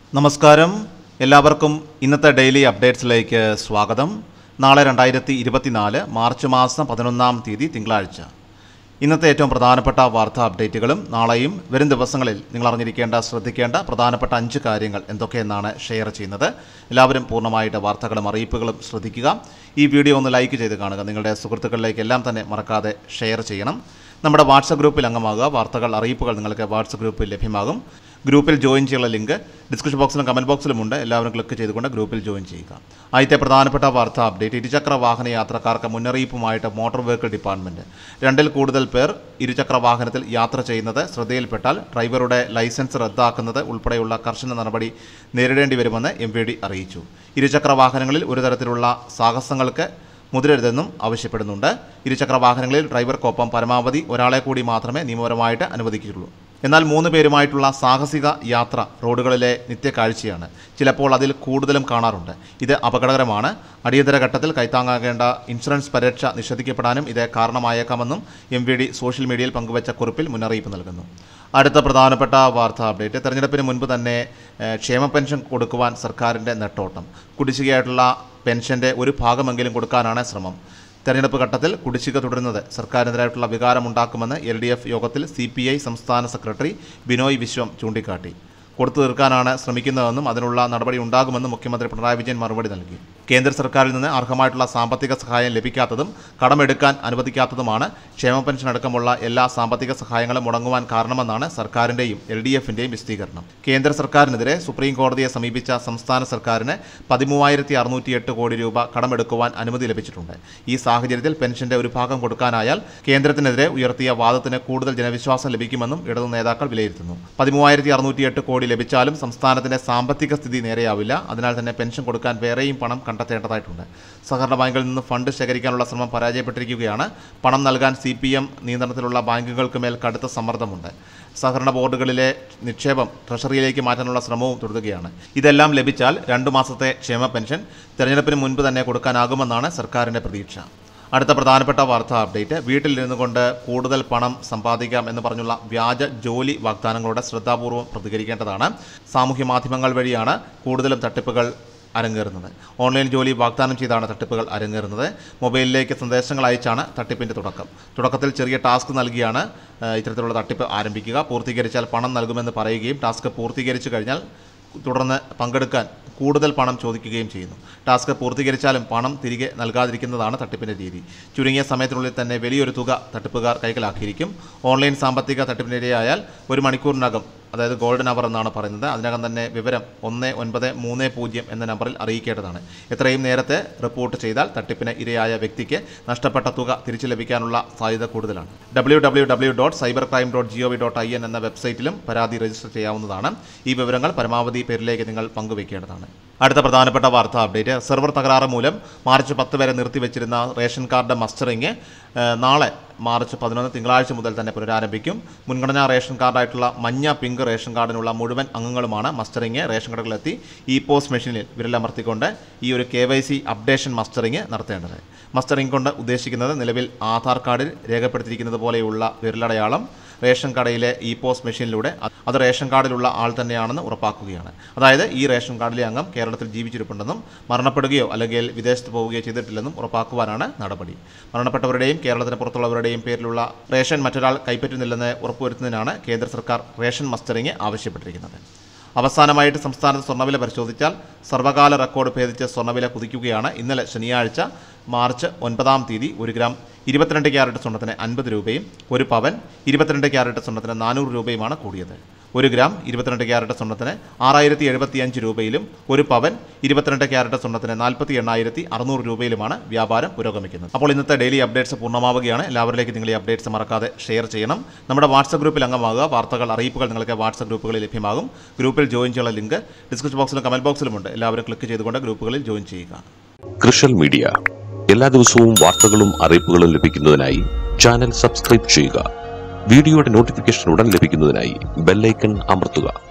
നമസ്കാരം എല്ലാവർക്കും ഇന്നത്തെ ഡെയിലി അപ്ഡേറ്റ്സിലേക്ക് സ്വാഗതം നാളെ രണ്ടായിരത്തി ഇരുപത്തിനാല് മാർച്ച് മാസം പതിനൊന്നാം തീയതി തിങ്കളാഴ്ച ഇന്നത്തെ ഏറ്റവും പ്രധാനപ്പെട്ട വാർത്താ അപ്ഡേറ്റുകളും നാളെയും വരും ദിവസങ്ങളിൽ നിങ്ങൾ അറിഞ്ഞിരിക്കേണ്ട ശ്രദ്ധിക്കേണ്ട പ്രധാനപ്പെട്ട അഞ്ച് കാര്യങ്ങൾ എന്തൊക്കെയെന്നാണ് ഷെയർ ചെയ്യുന്നത് എല്ലാവരും പൂർണ്ണമായിട്ട് വാർത്തകളും അറിയിപ്പുകളും ശ്രദ്ധിക്കുക ഈ വീഡിയോ ഒന്ന് ലൈക്ക് ചെയ്ത് കാണുക നിങ്ങളുടെ സുഹൃത്തുക്കളിലേക്ക് എല്ലാം തന്നെ മറക്കാതെ ഷെയർ ചെയ്യണം നമ്മുടെ വാട്സപ്പ് ഗ്രൂപ്പിൽ അംഗമാകുക വാർത്തകൾ അറിയിപ്പുകൾ നിങ്ങൾക്ക് വാട്സപ്പ് ഗ്രൂപ്പിൽ ലഭ്യമാകും ഗ്രൂപ്പിൽ ജോയിൻ ചെയ്യാനുള്ള ലിങ്ക് ഡിസ്ക്രിപ്ഷൻ ബോക്സിലും കമൻറ്റ് ബോക്സിലുമുണ്ട് എല്ലാവരും ക്ലിക്ക് ചെയ്തുകൊണ്ട് ഗ്രൂപ്പിൽ ജോയിൻ ചെയ്യുക ആദ്യത്തെ പ്രധാനപ്പെട്ട വാർത്താ അപ്ഡേറ്റ് ഇരുചക്ര വാഹന യാത്രക്കാർക്ക് മുന്നറിയിപ്പുമായിട്ട് മോട്ടോർ വെഹിക്കിൾ ഡിപ്പാർട്ട്മെൻറ്റ് രണ്ടിൽ കൂടുതൽ പേർ ഇരുചക്ര വാഹനത്തിൽ യാത്ര ചെയ്യുന്നത് ശ്രദ്ധയിൽപ്പെട്ടാൽ ഡ്രൈവറുടെ ലൈസൻസ് റദ്ദാക്കുന്നത് ഉൾപ്പെടെയുള്ള കർശന നടപടി നേരിടേണ്ടി വരുമെന്ന് എം അറിയിച്ചു ഇരുചക്ര വാഹനങ്ങളിൽ ഒരു തരത്തിലുള്ള സാഹസങ്ങൾക്ക് മുതിരരുതെന്നും ആവശ്യപ്പെടുന്നുണ്ട് ഇരുചക്ര വാഹനങ്ങളിൽ ഡ്രൈവർക്കൊപ്പം പരമാവധി ഒരാളെ കൂടി മാത്രമേ നിയമപരമായിട്ട് അനുവദിക്കുകയുള്ളൂ എന്നാൽ മൂന്ന് പേരുമായിട്ടുള്ള സാഹസിക യാത്ര റോഡുകളിലെ നിത്യക്കാഴ്ചയാണ് ചിലപ്പോൾ അതിൽ കൂടുതലും കാണാറുണ്ട് ഇത് അപകടകരമാണ് അടിയന്തര ഘട്ടത്തിൽ കൈത്താങ്ങാകേണ്ട ഇൻഷുറൻസ് പരിരക്ഷ നിഷേധിക്കപ്പെടാനും ഇത് കാരണമായേക്കാമെന്നും എം വി ഡി സോഷ്യൽ മീഡിയയിൽ പങ്കുവച്ച കുറിപ്പിൽ മുന്നറിയിപ്പ് നൽകുന്നു അടുത്ത പ്രധാനപ്പെട്ട വാർത്താ അപ്ഡേറ്റ് തെരഞ്ഞെടുപ്പിന് മുൻപ് തന്നെ ഏഹ്, ക്ഷേമ പെൻഷൻ കൊടുക്കുവാൻ സർക്കാരിൻ്റെ നെട്ടോട്ടം കുടിശ്ശികയായിട്ടുള്ള പെൻഷൻ്റെ ഒരു ഭാഗമെങ്കിലും കൊടുക്കാനാണ് ശ്രമം തെരഞ്ഞെടുപ്പ് ഘട്ടത്തിൽ കുടിശ്ശിക തുടരുന്നത് സർക്കാരിനെതിരായിട്ടുള്ള വികാരമുണ്ടാക്കുമെന്ന് എൽ ഡി എഫ് യോഗത്തിൽ സി പി ഐ സംസ്ഥാന സെക്രട്ടറി ബിനോയ് വിശ്വം ചൂണ്ടിക്കാട്ടി കൊടുത്തു തീർക്കാനാണ് ശ്രമിക്കുന്നതെന്നും അതിനുള്ള നടപടി ഉണ്ടാകുമെന്നും മുഖ്യമന്ത്രി പിണറായി വിജയൻ മറുപടി നൽകി കേന്ദ്ര സർക്കാരിൽ നിന്ന് അർഹമായിട്ടുള്ള സാമ്പത്തിക സഹായം ലഭിക്കാത്തതും കടമെടുക്കാൻ അനുവദിക്കാത്തതുമാണ് ക്ഷേമ പെൻഷൻ അടക്കമുള്ള എല്ലാ സാമ്പത്തിക സഹായങ്ങളും മുടങ്ങുവാൻ കാരണമെന്നാണ് സർക്കാരിൻ്റെയും എൽ ഡി എഫിൻ്റെയും വിശദീകരണം കേന്ദ്ര സർക്കാരിനെതിരെ സുപ്രീം കോടതിയെ സമീപിച്ച സംസ്ഥാന സർക്കാരിന് പതിമൂവായിരത്തി അറുന്നൂറ്റിയെട്ട് കോടി രൂപ കടമെടുക്കുവാൻ അനുമതി ലഭിച്ചിട്ടുണ്ട് ഈ സാഹചര്യത്തിൽ പെൻഷന്റെ ഒരു ഭാഗം കൊടുക്കാനായാൽ കേന്ദ്രത്തിനെതിരെ ഉയർത്തിയ വാദത്തിന് കൂടുതൽ ജനവിശ്വാസം ലഭിക്കുമെന്നും ഇടതു നേതാക്കൾ വിലയിരുത്തുന്നു പതിമൂവായിരത്തി അറുന്നൂറ്റിയെട്ട് കോടി ലഭിച്ചാലും സംസ്ഥാനത്തിന്റെ സാമ്പത്തിക സ്ഥിതി നേരെയാവില്ല അതിനാൽ തന്നെ പെൻഷൻ കൊടുക്കാൻ വേറെയും പണം കണ്ടെത്തേണ്ടതായിട്ടുണ്ട് സഹകരണ ബാങ്കുകളിൽ നിന്ന് ഫണ്ട് ശേഖരിക്കാനുള്ള ശ്രമം പരാജയപ്പെട്ടിരിക്കുകയാണ് പണം നൽകാൻ സി പി എം നിയന്ത്രണത്തിലുള്ള ബാങ്കുകൾക്ക് മേൽ കടുത്ത സമ്മർദ്ദമുണ്ട് സഹകരണ ബോർഡുകളിലെ നിക്ഷേപം ട്രഷറിയിലേക്ക് മാറ്റാനുള്ള ശ്രമവും തുടരുകയാണ് ഇതെല്ലാം ലഭിച്ചാൽ രണ്ടു മാസത്തെ ക്ഷേമ പെൻഷൻ തെരഞ്ഞെടുപ്പിന് മുൻപ് തന്നെ കൊടുക്കാനാകുമെന്നാണ് സർക്കാരിന്റെ പ്രതീക്ഷ അടുത്ത പ്രധാനപ്പെട്ട വാർത്താ അപ്ഡേറ്റ് വീട്ടിലിരുന്നു കൊണ്ട് കൂടുതൽ പണം സമ്പാദിക്കാം എന്ന് പറഞ്ഞുള്ള വ്യാജ ജോലി വാഗ്ദാനങ്ങളോട് ശ്രദ്ധാപൂർവ്വം പ്രതികരിക്കേണ്ടതാണ് സാമൂഹ്യ മാധ്യമങ്ങൾ വഴിയാണ് കൂടുതലും തട്ടിപ്പുകൾ അരങ്ങേറുന്നത് ഓൺലൈൻ ജോലി വാഗ്ദാനം ചെയ്താണ് തട്ടിപ്പുകൾ അരങ്ങേറുന്നത് മൊബൈലിലേക്ക് സന്ദേശങ്ങൾ അയച്ചാണ് തട്ടിപ്പിൻ്റെ തുടക്കം തുടക്കത്തിൽ ചെറിയ ടാസ്ക് നൽകിയാണ് ആ, ഇത്തരത്തിലുള്ള തട്ടിപ്പ് ആരംഭിക്കുക പൂർത്തീകരിച്ചാൽ പണം നൽകുമെന്ന് പറയുകയും ടാസ്ക് പൂർത്തീകരിച്ചു കഴിഞ്ഞാൽ തുടർന്ന് പങ്കെടുക്കാൻ കൂടുതൽ പണം ചോദിക്കുകയും ചെയ്യുന്നു ടാസ്ക് പൂർത്തീകരിച്ചാലും പണം തിരികെ നൽകാതിരിക്കുന്നതാണ് തട്ടിപ്പിൻ്റെ രീതി ചുരുങ്ങിയ സമയത്തിനുള്ളിൽ തന്നെ വലിയൊരു തുക തട്ടിപ്പുകാർ കൈക്കലാക്കിയിരിക്കും ഓൺലൈൻ സാമ്പത്തിക തട്ടിപ്പിനിരയായാൽ ഒരു മണിക്കൂറിനകം അതായത് ഗോൾഡൻ അവർ എന്നാണ് പറയുന്നത് അതിനകം തന്നെ വിവരം ഒന്ന് ഒൻപത് മൂന്ന് പൂജ്യം എന്ന നമ്പറിൽ അറിയിക്കേണ്ടതാണ് എത്രയും നേരത്തെ റിപ്പോർട്ട് ചെയ്താൽ തട്ടിപ്പിന് ഇരയായ വ്യക്തിക്ക് നഷ്ടപ്പെട്ട തുക തിരിച്ചു ലഭിക്കാനുള്ള സാധ്യത കൂടുതലാണ് W W W dot cyber crime dot G O V dot I N എന്ന വെബ്സൈറ്റിലും പരാതി രജിസ്റ്റർ ചെയ്യാവുന്നതാണ് ഈ വിവരങ്ങൾ പരമാവധി പേരിലേക്ക് നിങ്ങൾ പങ്കുവയ്ക്കേണ്ടതാണ് അടുത്ത പ്രധാനപ്പെട്ട വാർത്താ അപ്ഡേറ്റ് സെർവർ തകരാറ് മൂലം മാർച്ച് പത്ത് വരെ നിർത്തിവെച്ചിരുന്ന റേഷൻ കാർഡ് മസ്റ്ററിങ് ഏഹ്, നാളെ മാർച്ച് പതിനൊന്ന് തിങ്കളാഴ്ച മുതൽ തന്നെ പുനരാരംഭിക്കും മുൻഗണനാ റേഷൻ കാർഡായിട്ടുള്ള മഞ്ഞ പിങ്ക് റേഷൻ കാർഡിനുള്ള മുഴുവൻ അംഗങ്ങളുമാണ് മസ്റ്ററിങ് റേഷൻ കടകളിലെത്തി ഇ പോസ്റ്റ് മെഷീനിൽ വിരലമർത്തിക്കൊണ്ട് ഈ ഒരു K Y C updation mustering നടത്തേണ്ടത് മസ്റ്ററിംഗ് കൊണ്ട് ഉദ്ദേശിക്കുന്നത് നിലവിൽ ആധാർ കാർഡിൽ രേഖപ്പെടുത്തിയിരിക്കുന്നത് പോലെയുള്ള വിരലടയാളം റേഷൻ കടയിലെ ഇ പോസ്റ്റ് മെഷീനിലൂടെ അത് അത് റേഷൻ കാർഡിലുള്ള ആൾ തന്നെയാണെന്ന് ഉറപ്പാക്കുകയാണ് അതായത് ഈ റേഷൻ കാർഡിലെ അംഗം കേരളത്തിൽ ജീവിച്ചിരിപ്പുണ്ടെന്നും മരണപ്പെടുകയോ അല്ലെങ്കിൽ വിദേശത്ത് പോവുകയോ ചെയ്തിട്ടില്ലെന്നും ഉറപ്പാക്കുവാനാണ് നടപടി മരണപ്പെട്ടവരുടെയും കേരളത്തിന് പുറത്തുള്ളവരുടെയും പേരിലുള്ള റേഷൻ മറ്റൊരാൾ കൈപ്പറ്റുന്നില്ലെന്ന് ഉറപ്പുവരുത്തുന്നതിനാണ് കേന്ദ്ര സർക്കാർ റേഷൻ മസ്റ്ററിംഗ് ആവശ്യപ്പെട്ടിരിക്കുന്നത് അവസാനമായിട്ട് സംസ്ഥാനത്ത് സ്വർണ്ണവില പരിശോധിച്ചാൽ സർവകാല റെക്കോർഡ് ഭേദിച്ച് സ്വർണ്ണവില കുതിക്കുകയാണ് ഇന്നലെ ശനിയാഴ്ച മാർച്ച് ഒൻപതാം തീയതി ഒരു ഗ്രാം ഇരുപത്തിരണ്ട് ക്യാരറ്റ് സ്വർണ്ണത്തിന് അൻപത് രൂപയും ഒരു പവൻ ഇരുപത്തിരണ്ട് ക്യാരറ്റ് സ്വർണ്ണത്തിന് നാനൂറ് രൂപയുമാണ് കൂടിയത് ഒരു ഗ്രാം ഇരുപത്തിരണ്ട് ക്യാരറ്റ് സ്വർണ്ണത്തിന് ആറായിരത്തി എഴുപത്തി അഞ്ച് രൂപയിലും ഒരു പവൻ ഇരുപത്തിരണ്ട് ക്യാരറ്റ് സ്വർണ്ണത്തിന് നാൽപ്പത്തി എണ്ണായിരത്തി അറുന്നൂറ് രൂപയിലുമാണ് വ്യാപാരം പുരോഗമിക്കുന്നത് അപ്പോൾ ഇന്നത്തെ ഡെയിലി അപ്ഡേറ്റ്സ് പൂർണ്ണമാവുകയാണ് എല്ലാവരിലേക്ക് നിങ്ങൾ ഈ അപ്ഡേറ്റ്സ് മറക്കാതെ ഷെയർ ചെയ്യണം നമ്മുടെ വാട്സപ്പ് ഗ്രൂപ്പിൽ അംഗമാകുക വാർത്തകൾ അറിയിപ്പുകൾ നിങ്ങൾക്ക് വാട്സപ്പ് ഗ്രൂപ്പുകളിൽ ലഭ്യമാകും ഗ്രൂപ്പിൽ ജോയിൻ ചെയ്യാനുള്ള ലിങ്ക് ഡിസ്ക്രിപ്ഷൻ ബോക്സിലും കമന്റ് ബോക്സിലുമുണ്ട് എല്ലാവരും ക്ലിക്ക് ചെയ്തുകൊണ്ട് ഗ്രൂപ്പുകളിൽ ജോയിൻ ചെയ്യുക കൃഷൽ മീഡിയ എല്ലാ ദിവസവും വാർത്തകളും അറിയിപ്പുകളും ലഭിക്കുന്നതിനായി ചാനൽ സബ്സ്ക്രൈബ് ചെയ്യുക വീഡിയോയുടെ നോട്ടിഫിക്കേഷൻ ഉടൻ ലഭിക്കുന്നതിനായി ബെല്ലൈക്കൺ അമർത്തുക